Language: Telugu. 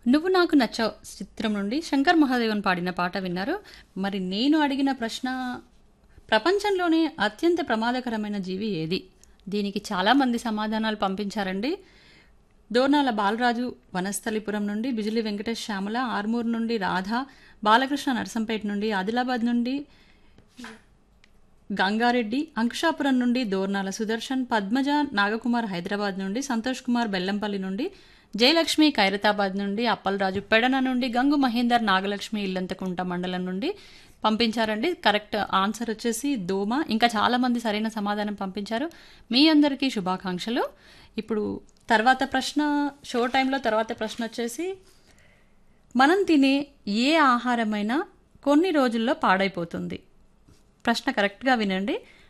నువ్వు నాకు నచ్చావు చిత్రం నుండి శంకర్ మహాదేవన్ పాడిన పాట విన్నారు మరి నేను అడిగిన ప్రశ్న ప్రపంచంలోనే అత్యంత ప్రమాదకరమైన జీవి ఏది దీనికి చాలామంది సమాధానాలు పంపించారండి దోర్నాల బాలరాజు వనస్థలిపురం నుండి బిజిలి వెంకటేష్ శ్యామల ఆర్మూర్ నుండి రాధ బాలకృష్ణ నర్సంపేట నుండి ఆదిలాబాద్ నుండి గంగారెడ్డి అంకుషాపురం నుండి దోర్నాల సుదర్శన్ పద్మజ నాగకుమార్ హైదరాబాద్ నుండి సంతోష్ కుమార్ బెల్లంపల్లి నుండి జయలక్ష్మి ఖైరతాబాద్ నుండి అప్పలరాజు పెడన నుండి గంగు మహేందర్ నాగలక్ష్మి ఇల్లంతకుంట మండలం నుండి పంపించారండి కరెక్ట్ ఆన్సర్ వచ్చేసి దోమ ఇంకా చాలామంది సరైన సమాధానం పంపించారు మీ అందరికీ శుభాకాంక్షలు ఇప్పుడు తర్వాత ప్రశ్న షో టైంలో తర్వాత ప్రశ్న వచ్చేసి మనం తినే ఏ ఆహారమైనా కొన్ని రోజుల్లో పాడైపోతుంది ప్రశ్న కరెక్ట్గా వినండి